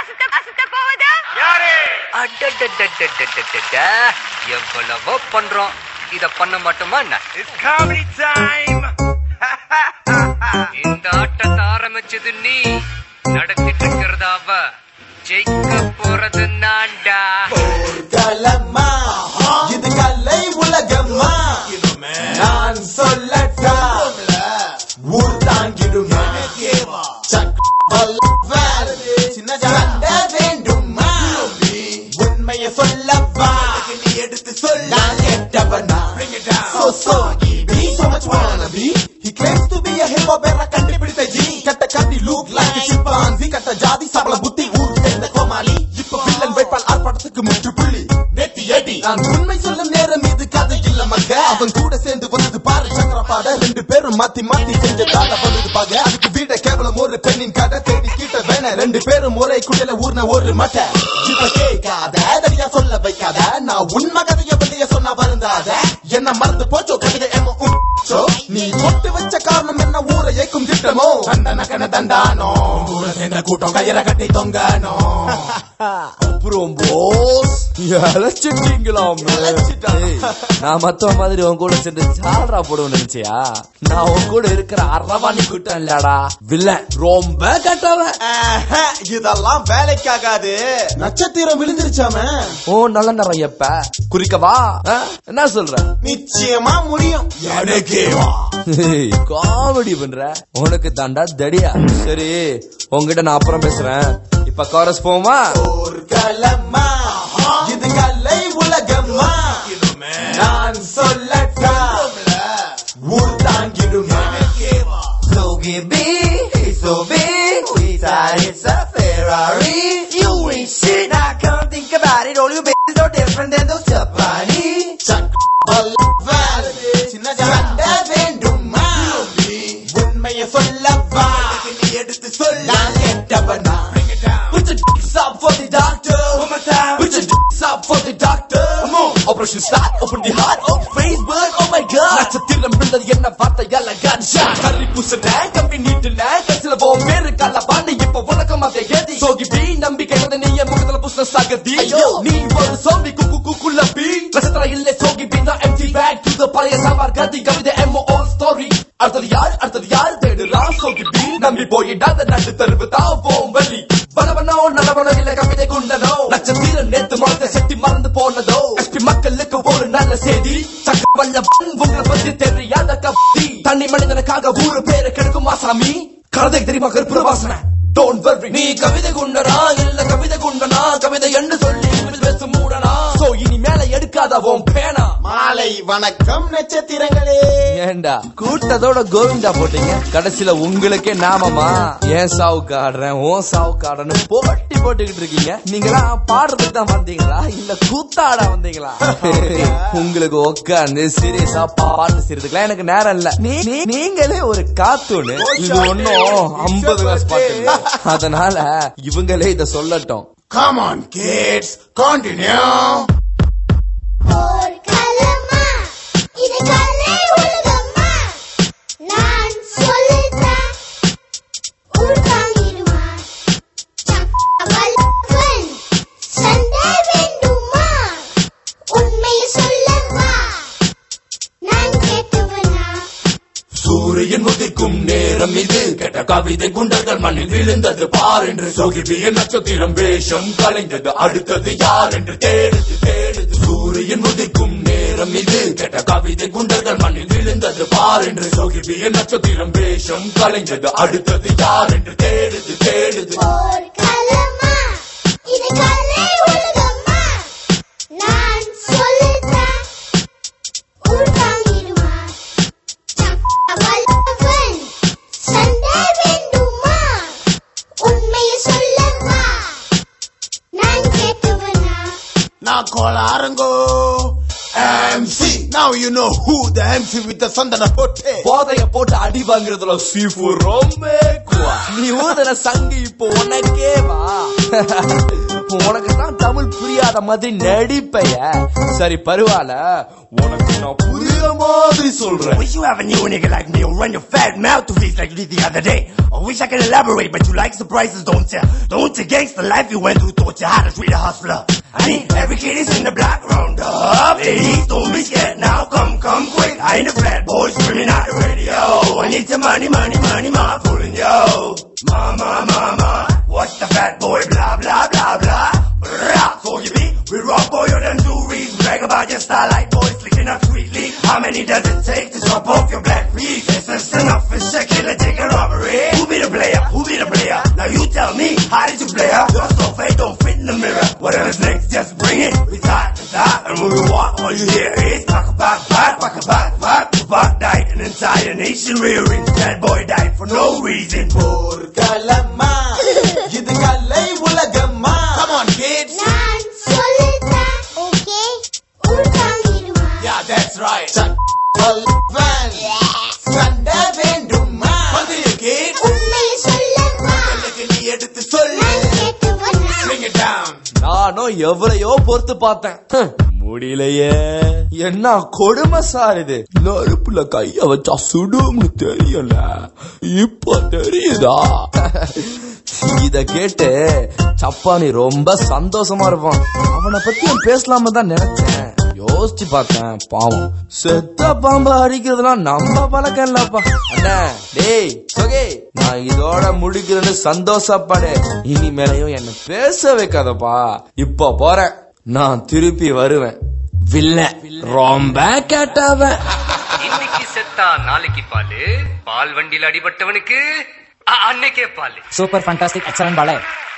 அசத்த அசத்த போவது யாரு அடடடடடடடட. எவ்வளவோ பண்றோம் இத பண்ண மாட்டோமா என்ன இட்ஸ் காமெடி டைம் இந்த ஆட்டத்தை ஆரம்பிச்சது நீ நடத்திட்டு இருக்கிறத அவ ஜெயிக்க போறது நான்டா கலமா இது கலை உலகம்மா நான் சொல்லட்டா ஊர் தாங்கிடுமா சக் வல்லவன். சின்ன சண்டை வேண்டுமா உண்மையை சொல்லவா நீ எடுத்து சொல்ல நான் கெட்டவனா So sorry, be so much wannabe. He claims to be a hip hop era கண்டுபிடித்த ஜி கட்ட கட்டி look like a chimpanzee கட்ட ஜாதி சபல புத்தி ஊர் சேர்ந்த கோமாளி இப்ப வில்லன் வைப்பான் ஆர்ப்பாட்டத்துக்கு முற்றுப்புள்ளி நெத்தி அடி நான் உண்மை சொல்லும் நேரம் இது கதை இல்ல மக்க அவன் கூட சேர்ந்து வந்தது பாரு சக்கரப்பாட ரெண்டு பேரும் மாத்தி மாத்தி செஞ்சதால வந்தது பாக அதுக்கு வீட கேவலம் ஒரு பெண்ணின் கடை தேடி கிட்ட வேண ரெண்டு பேரும் ஒரே குடியில ஊர்ன ஒரு மட்டை இப்ப கேட்காத தனியா சொல்ல வைக்காத நான் உண்மை கதைய வெளிய சொன்னா வருந்தாத என்ன மறந்து போச்சோ கவிதை எம்ம உச்சோ நீ கொட்டு வச்ச காரணம் என்ன ஊரை ஏக்கும் திட்டமோ தண்டன கன தண்டானோ ஊரை சேர்ந்த கூட்டம் கையில கட்டி தொங்கனோ அப்புறம் போஸ் இழைச்சிட்டீங்களாமே இழைச்சிட்டான். ஏய், நான் மத்தவ மாதிரி உன் கூட சேர்ந்து சால்ரா போடுவேன் நினைச்சியா நான் உன் கூட இருக்கிற அரவாணி கூட்டம் இல்லடா வில்லன் ரொம்ப கட்டவன் ஆஹா, இதெல்லாம் வேலைக்காகாது நட்சத்திரம் விழுந்துருச்சாம ஓ நல்ல நேரம் எப்ப குறிக்கவா ஆ? என்ன சொல்ற நிச்சயமா முடியும் எனக்கே வா காமெடி பண்ற உனக்கு தாண்டா தடியா சரி உன்கிட்ட நான் அப்புறம் பேசுறேன் இப்ப காரஸ் போமா போர்க்களமா இது கலை உலகம்மா நான் சொல்லட்டா ஊர் தாங்கிடுமா So give me, so big, we thought it's a Ferrari. You ain't shit, I can't think about it. All you bitches are different than those Japani. Chuck, வல்லவன். சின்ன சண்டை வேண்டுமா உண்மையை சொல்லவா நீ எடுத்து சொல்ல நான் கெட்டவனா Put your dicks up for the doctor. One more time. Put your dicks up for the doctor. Come on. Operation start. Open the heart. Oh, Facebook. Oh my God. நட்சத்திரம் விழுந்தது என்ன வார்த்தையால கன்ஷா கல்லி பூசன கம்பி நீட்டுன கசில போ பேரு கல்ல பாண்டு இப்ப உனக்கும் அதை ஏதி சோகி பி நம்பிக்கை வந்து நீ என் முகத்துல புஷ்ண சாகதி ஐயோ நீ ஒரு சோம்பி குக்கு குக்குள்ள பி நட்சத்திரம் இல்ல சோகி பி தான் எம்டி பேக் டு த பழைய சாம்பார் கதி கவிதை எம்மோ ஓல் ஸ்டோரி அடுத்தது யார் அடுத்தது யார் தேடுறா சோகி பி நம்பி போயிடாத நட்டு தருவு தாவோம் வலி வனவனோ நடவனோ இல்ல கவிதை குண்டனோ நட்சத்திரம் நேத்து முளத்த செட்டி மறந்து போனதோ எஸ்பி மக்களுக்கு ஒரு நல்ல செய்தி சக்க வல்ல உங்களை பத்தி தெரியாத கப்தி தண்ணி மனிதனுக்காக ஊரு பேரு கெடுக்குமா சாமி கழுதை தெரியுமா கருப்புற வாசனை டோன்ட் வர்ரி நீ கவிதை குண்டனா இல்ல கவிதை குண்டனா கவிதை என்று சொல்லி பேச மூடனா சோ இனி மேல எடுக்காத உன் பேனா மாலை வணக்கம் நட்சத்திரங்களே ஏண்டா கூட்டத்தோட கோவிந்தா போட்டீங்க கடைசியில உங்களுக்கே நாமமா ஏன் சாவுக்கு ஆடுறேன் ஓன் சாவுக்கு ஆடுறேன்னு போட்டி போட்டுக்கிட்டு இருக்கீங்க நீங்களா பாடுறதுக்கு தான் வந்தீங்களா இல்ல கூத்தாட வந்தீங்களா உங்களுக்கு உட்காந்து சீரியஸா பாட்டு செய்யறதுக்குலாம் எனக்கு நேரம் இல்ல நீ- நீ- நீங்களே ஒரு காத்தூனு இது ஒன்னும் ஐம்பது கிளாஸ் பாட்டு இல்ல. அதனால இவங்களே இத சொல்லட்டும் Come on, kids, continue. போர்க்களமா, இது கலை உலகமா? நான் சொல்லுறேன், உள்வாங்கிடுமா? சக்கரவல்லவன், சண்டை வேண்டுமா? உண்மையை சொல்லவா? நான் கேட்டவனா? சூரியன் உதிக்கும் நேரம் இது கெட்ட கவிதை குண்டர்கள் மண்ணில் விழுந்தது பார் என்று சொகிபிய நட்சத்திரம் வேஷம் கலைந்தது அடுத்தது யார் என்று தேடுது தேடுது சூரியன் உதிக்கும் நேரம் இது கெட்ட கவிதை குண்டர்கள் மண்ணில் விழுந்தது பார் என்று சொகிபிய நட்சத்திரம் வேஷம் கலைந்தது அடுத்தது யார் என்று தேடுது தேடுது போர்க்களமா, இது கலை உலகமா? நான் சொல்லுறேன், உள்வாங்கிடுமா? சக்கரவல்லவன், சண்டை வேண்டுமா? உண்மையை சொல்லவா? நான் கேட்டவனா? Now call Arango MC. Now you know who the MC with the Sandana Hotel. போதைய போட்டு அடி வாங்குறதுல சீஃபு ரொம்ப குவா. நீ ஊதுன சங்கு இப்போ உனக்கே வா உனக்கு தான் தமிழ் புரியாத மாதிரி நடிப்பைய சரி பரவாயில்ல உனக்கு நான் புரியுற மாதிரி சொல்றேன் Wish you have a new nigga like me who run your fat mouth to face like you did the other day. I wish I could elaborate, but you like surprises, don't ya? Don't you gangster life you went through taught you how to treat a hustler. I mean, every kid is in the block round up. Ladies, don't be scared now, come, come quick. I ain't a fat boy screaming out the radio. I need some money, money, money, ma, pulling yo. Mama, mama, what's the fat boy, blah, blah, blah, blah. Rah, so you be, we rock boy, you them two reasons. Brag about your style like boys licking up sweetly. How many does it take to chop off your black feet? This is enough, it's a killer chicken robbery. Who be the player? Who be the player? Now you tell me, how did you play her? Your stuff ain't don't fit in the mirror. Whatever's next, just bring it. It's hot, it's hot, and when we walk, all you hear is talk about, back, back, back, back. Tupac died, an entire nation rearranged. That boy died for no reason. போர்க்களமா இது கலை உலகமா Come on kids நான் சொல்லுறேன் okay உள்தாங்கிடுமா Yeah that's right சட்டவன் சண்டை வேண்டுமா வந்துரு kid உண்மையை சொல்லவா எனக்கு நீ எடுத்து சொல்லு நான் கேட்டவனா Bring it down நானும் எவ்வளையோ பொறுத்து பார்த்தேன் ஹம், முடியலையே என்ன கொடுமை சார் இது நெருப்புல கைய வச்சா சுடும்னு தெரியல இப்ப தெரியுதா இத கேட்டு சப்பானி ரொம்ப சந்தோஷமா இருப்பான் அவனை பத்தி நான் பேசலாம தான் நினைச்சேன் யோசிச்சு பார்த்தேன் பாவம் செத்த பாம்பு அடிக்கிறதுலாம் நம்ம பழக்கம் இல்லப்பா அண்ணா டேய் சொகே நான் இதோட முடிக்கிறேன்னு சந்தோஷப்படு இனிமேலையும் என்ன பேச வைக்காதப்பா இப்ப போறேன் நான் திருப்பி வருவேன் வில்ல ரொம்ப கேட்டவன் இன்னைக்கு செத்தா நாளைக்கு பாலு பால் வண்டியில அடிபட்டவனுக்கு அ- அன்னைக்கே Balu Super fantastic, excellent ballet.